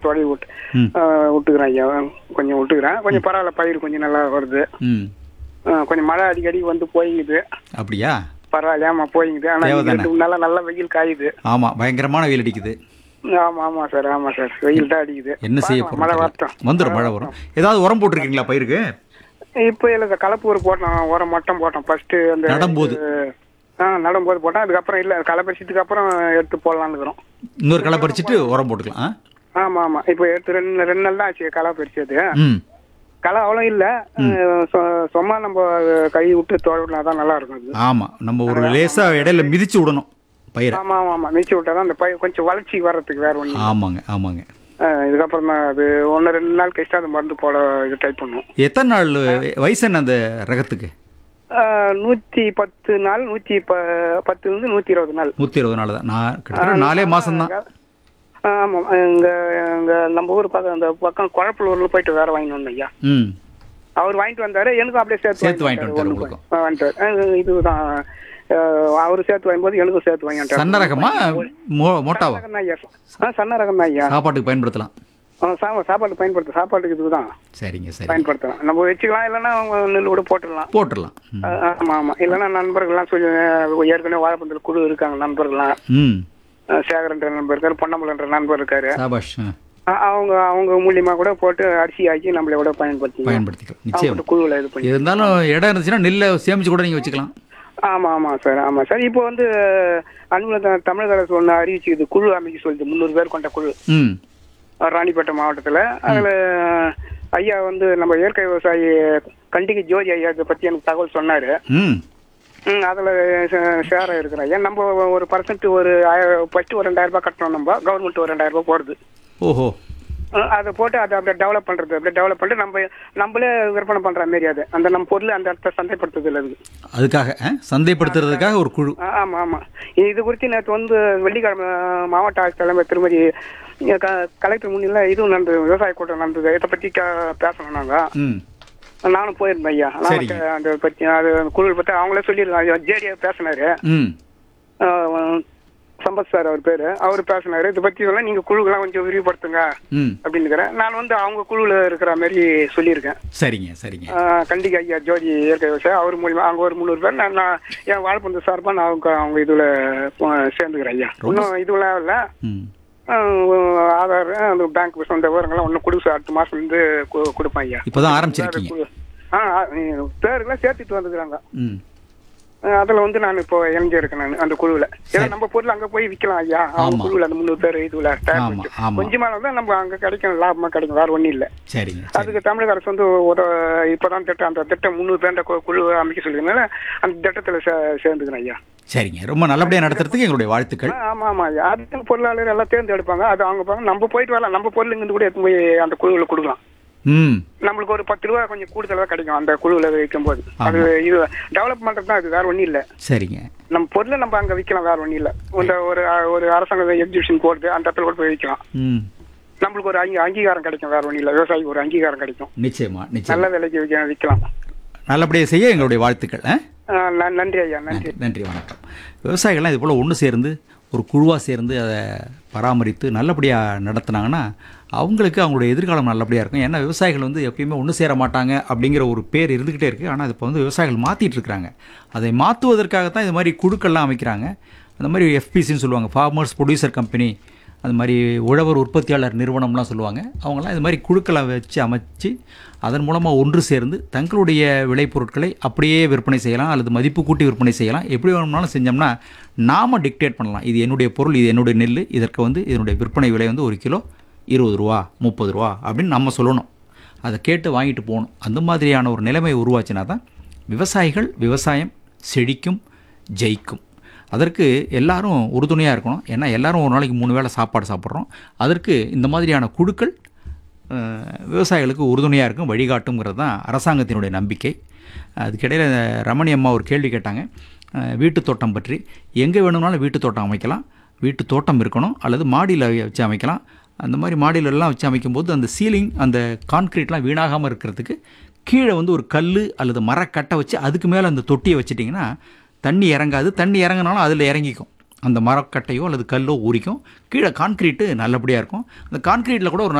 தொடவி விட்டு ம். ஆ, விட்டுக்கிறேன் ஐயா கொஞ்சம் விட்டுக்கிறேன் கொஞ்சம் பரவாயில்ல பயிர் கொஞ்சம் நல்லா வருது ம் ஆ, கொஞ்சம் மழை அடிக்கடி வந்து போயிங்குது அப்படியா பரவாயில்ல ஆமா போயிங்குது ஆனா தேவைதானே? ரெண்டு மூணு நாளா நல்லா வெயில் காயுது ஆமாம் பயங்கரமான வெயில் அடிக்குது ஆமா ஆமா சார் ஆமா சார் வெயில் தான் அடிக்குது என்ன செய்ய பார்க்கலாம், மழை போகிறோம் வரட்டும் வந்துடும் மழை வரும் ஏதாவது உரம் போட்டிருக்கீங்களா பயிருக்கு இப்போ இல்லை சார் கலப்பூர் போட்டோம் உரம் மட்டும் போட்டோம் ஃபர்ஸ்ட் அந்த நடும்போது. ஆ நடும்போது போட்டோம் அதுக்கப்புறம் இல்லை களை பறிச்சதுக்கு அப்புறம் எடுத்து போடலான்னு இருக்கிறோம் இன்னொரு களை பறிச்சுட்டு உரம் போட்டுக்கலாம் ஆ? ஆமா ஆமா இப்போ எடுத்து ரெண்டு ரெண்டு நாள் தான் ஆச்சு களை பறிச்சது ம் களை அவ்வளோ இல்லை சும்மா நம்ம கை விட்டு தோழனா தான் நல்லா இருக்கும் அது ஆமாம் நம்ம ஒரு லேசாக இடையில மிதிச்சு விடணும் பயிரை ஆமா ஆமா ஆமா மிச்சி விட்டா தான் அந்த பயிர் கொஞ்சம் வளர்ச்சி வர்றதுக்கு வேற ஒன்று ஆமாங்க ஆமாங்க இதுக்கப்புறம் தான் அது ஒன்று ரெண்டு நாள் கழிச்சு அந்த மருந்து போட இது டைப் பண்ணுவோம் எத்தனை நாள் வயசு என்ன அந்த ரகத்துக்கு நூற்றி பத்து நாள் நூற்றி ப பத்துலேருந்து நூற்றி இருபது நாள் நூற்றி இருபது நாள் தான் நான் கிட்டத்தட்ட நாலே மாதம்தான் ஆமாம் இங்க இங்க நம்ம ஊர் பக்கம் அந்த பக்கம் குழப்பலூர்ல போயிட்டு வேற வாங்கிட்டு வந்தோம் ஐயா ம் அவர் வாங்கிட்டு வந்தாரு எனக்கும் அப்படியே சேர்த்து சேர்த்து வாங்கிட்டு வந்தாரு ஒண்ணு உங்களுக்கும். ஆ, வாங்கிட்டு வந்தாரு. அஹ் இதுதான் அஹ் அவரு சேர்த்து வாங்கும்போது எனக்கும் சேர்த்து வாங்கிட்டு சன்ன ரகமா மோ மோட்டாவா ரகம் தான் ஐயா ஆ சன்ன ரகம் தான் ஐயா சாப்பாட்டுக்கு பயன்படுத்தலாம் ஆ, சா சாப்பாடு பயன்படுத்த சாப்பாட்டுக்கு இதுதான் சரிங்க சரி பயன்படுத்தலாம் நம்ம வச்சுக்கலாம் இல்லைன்னா அவங்க நெல் கூட போட்டுடலாம் போட்டுடலாம் ம். ஆ, ஆமா ஆமா இல்லைன்னா நண்பர்கள்லாம் சொல்லி ஏற்கனவே வாழைப்பந்தல் குழு இருக்காங்க நண்பர்கள்லாம் ம் அஹ் சேகரன்ற நண்பர் இருக்காரு பொன்னம்பலன்ற நண்பர் இருக்காரு சாபாஷ் ஆ, அ- அவங்க அவங்க மூலியமா கூட போட்டு அரிசி ஆக்கி நம்மள கூட பயன்படுத்தி பயன்படுத்திக்கலாம் நிச்சயம் குழுவில் இது பண்ணி இருந்தாலும் இடம் இருந்துச்சுன்னா நெல்லை சேமிச்சு கூட நீங்கள் வச்சுக்கலாம் ஆமா ஆமா சார் ஆமா சார் இப்போ வந்து அன்புல தமிழக அரசு ஒன்று அறிவிச்சுக்குது குழு அமைக்க சொல்லுது முந்நூறு பேர் கொண்ட குழு ம் அஹ் ராணிப்பேட்டை மாவட்டத்துல அதுல ஐயா வந்து நம்ம இயற்கை விவசாயி கண்டிகை ஜோதி ஐயா இதை பத்தி எனக்கு தகவல் சொன்னாரு ம் ம், அதுல ஷேர் இருக்கிறேன் ஐயா நம்ம ஒரு பர்சன்ட் ஒரு ஃபர்ஸ்ட் ஒரு ரெண்டாயிரம் ரூபாய் கட்டணும் நம்ம கவர்மெண்ட் ஒரு ரெண்டாயிரம் ரூபாய் போடுது ஓஹோ அஹ் அதை போட்டு அதை அப்படியே டெவலப் பண்றது அப்படியே டெவலப் பண்ணிட்டு நம்ம நம்மளே விற்பனை பண்ற மாதிரி அது அந்த நம்ம பொருள் அந்த இடத்த சந்தைப்படுத்துறது இல்லை அதுக்கு அதுக்காக ஆ, சந்தைப்படுத்துறதுக்காக ஒரு குழு ஆ, ஆமா ஆமா இது குறித்து நேற்று வந்து வெள்ளிக்கிழமை மாவட்ட ஆட்சித்தலைவர் திருமதி இங்க க- கலெக்டர் முன்னில இதுவும் நடந்தது விவசாய கூட்டம் நடந்தது இதை பத்தி க- பேசணும் நாங்க ம் நானும் போயிருந்தேன் ஐயா நானும் சரிங்க. கே- அந்த பத்தி அது குழு பத்தி அவங்களே சொல்லியிருக்காங்க ஜேடியா பேசினாரு ம் அஹ், சம்பத் சார் அவர் பேரு அவர் பேசினாரு இதை பத்தி எல்லாம் நீங்க குழுக்கெல்லாம் கொஞ்சம் விரிவுபடுத்துங்க ம் அப்படின்னுக்கிறேன் நான் வந்து அவங்க குழுவில் இருக்கிற மாதிரி சொல்லியிருக்கேன் சரிங்க சரிங்க ஆஹ் கண்டிகை ஐயா ஜோதி இயற்கை விவசாயம் அவர் மூலியமா அங்க ஒரு முந்நூறு பேர் நான் நான் என் வாழ்ப்பந்த சார்பா நான் அவங்க அவங்க இதுல அஹ், சேர்ந்துக்கிறேன் ஐயா இன்னும் இதுலாம் இல்ல ம் ஆஹ், ஆதார் அந்த பேங்க் சொந்த விவரங்கள்லாம் ஒன்றும் கொடுக்க அடுத்த மாசம் இருந்து கு- கொடுப்பேன் ஐயா இப்போதான் ஆரம்பிச்சிருக்கீங்க ஆ பேருக்குலாம் சேர்த்துட்டு வந்துக்கிறாங்க ம் ஆஹ், அதுல வந்து நான் இப்போ இணைஞ்சிருக்கேன் நான் அந்த குழுவுல ஏன்னா நம்ம பொருள் அங்க போய் விக்கலாம் ஐயா அவங்க ஆமா. குழுவுல அந்த முந்நூறு பேர் இதுல tag ஆமா, வச்சு. ஆமா. கொஞ்சமா தான் நம்ம அங்க கிடைக்கும் லாபமா கிடைக்கும் வேற ஒண்ணும் இல்ல சரிங்க சரி அதுக்கு தமிழக அரசு வந்து ஒரு இப்பதான் திட்டம் அந்த திட்டம் முந்நூறு பேர் கு- குழு அமைக்க சொல்லிருந்தனால அந்த திட்டத்துல சே- சேர்ந்துக்கிறேன் ஐயா சரிங்க ரொம்ப நல்லபடியாக நடத்துறதுக்கு எங்களுடைய வாழ்த்துக்கள் ஆ, ஆமா ஆமா ஐயா அதுக்கு பொருளாளர் எல்லாம் தேர்ந்தெடுப்பாங்க அது அவங்க பாருங்க நம்ம போயிட்டு வரலாம் நம்ம பொருள் இங்கிருந்து கூட எடுத்து போய் அந்த குழுவில் கொடுக்கலாம் ம் நம்மளுக்கு ஒரு பத்து ரூபா கொஞ்சம் கூடுதலா கிடைக்கும் அந்த குழுவில் வைக்கும் போது அது இது டெவலப் பண்றது தான் அது வேற ஒண்ணும் இல்ல சரிங்க நம்ம பொருளை நம்ம அங்க விற்கலாம் வேற ஒண்ணும் இல்ல இந்த ஒரு ஒரு அரசாங்க எக்ஸிபிஷன் போடுது அந்த இடத்துல கூட போய் விற்கலாம் ம் நம்மளுக்கு ஒரு அங்கீ- அங்கீகாரம் கிடைக்கும் வேற ஒண்ணும் இல்ல விவசாயிக்கு ஒரு அங்கீகாரம் கிடைக்கும் நிச்சயமா நிச்சயம் நல்ல விலைக்கு விற்க விற்கலாம் நல்லபடியாக செய்ய எங்களுடைய வாழ்த்துக்கள் ஆ ஆ, ந- நன்றி ஐயா நன்றி நன்றி வணக்கம் விவசாயிகள்லாம் இது போல் ஒன்று சேர்ந்து ஒரு குழுவாக சேர்ந்து அதை பராமரித்து நல்லபடியாக நடத்துனாங்கன்னா அவங்களுக்கு அவங்களுடைய எதிர்காலம் நல்லபடியாக இருக்கும் ஏன்னா விவசாயிகள் வந்து எப்பயுமே ஒன்று சேர மாட்டாங்க அப்படிங்கிற ஒரு பேர் இருந்துக்கிட்டே இருக்குது ஆனால் இப்போ வந்து விவசாயிகள் மாற்றிட்டு இருக்கிறாங்க அதை மாற்றுவதற்காக தான் இது மாதிரி குழுக்கள்லாம் அமைக்கிறாங்க அந்த மாதிரி எஃபிசின்னு சொல்லுவாங்க ஃபார்மர்ஸ் ப்ரொடியூசர் கம்பெனி அது மாதிரி உழவர் உற்பத்தியாளர் நிறுவனம்லாம் சொல்லுவாங்க அவங்களாம் இது மாதிரி குழுக்களை வச்சு அமைச்சு அதன் மூலமாக ஒன்று சேர்ந்து தங்களுடைய விளைபொருட்களை அப்படியே விற்பனை செய்யலாம் அல்லது மதிப்பு கூட்டி விற்பனை செய்யலாம் எப்படி வேணும்னாலும் செஞ்சோம்னா நாம் டிக்டேட் பண்ணலாம் இது என்னுடைய பொருள் இது என்னுடைய நெல் இதற்கு வந்து இதனுடைய விற்பனை விலை வந்து ஒரு கிலோ இருபது ரூபா முப்பது ரூபா அப்படின்னு நம்ம சொல்லணும் அதை கேட்டு வாங்கிட்டு போகணும் அந்த மாதிரியான ஒரு நிலைமை உருவாச்சுனா தான் விவசாயிகள் விவசாயம் செழிக்கும் ஜெயிக்கும் அதற்கு எல்லாரும் உறுதுணையாக இருக்கணும் ஏன்னா எல்லாரும் ஒரு நாளைக்கு மூணு வேளை சாப்பாடு சாப்பிட்றோம் அதற்கு இந்த மாதிரியான குழுக்கள் அஹ், விவசாயிகளுக்கு உறுதுணையாக இருக்கும் வழிகாட்டுங்கிறது தான் அரசாங்கத்தினுடைய நம்பிக்கை அதுக்கிடையில் ரமணி அம்மா ஒரு கேள்வி கேட்டாங்க அஹ், வீட்டுத் தோட்டம் பற்றி எங்கே வேணும்னாலும் வீட்டுத் தோட்டம் அமைக்கலாம் வீட்டு தோட்டம் இருக்கணும் அல்லது மாடியில் வச்சு அமைக்கலாம் அந்த மாதிரி மாடியிலெல்லாம் வச்சு அமைக்கும்போது அந்த சீலிங் அந்த கான்க்ரீட்லாம் வீணாகாமல் இருக்கிறதுக்கு கீழே வந்து ஒரு கல் அல்லது மரக்கட்டை வச்சு அதுக்கு மேலே அந்த தொட்டியை வச்சிட்டிங்கன்னா தண்ணி இறங்காது தண்ணி இறங்கினாலும் அதில் இறங்கிக்கும் அந்த மரக்கட்டையோ அல்லது கல்லோ ஊறிக்கும் கீழே கான்க்ரீட்டு நல்லபடியாக இருக்கும் அந்த கான்க்ரீட்டில் கூட ஒரு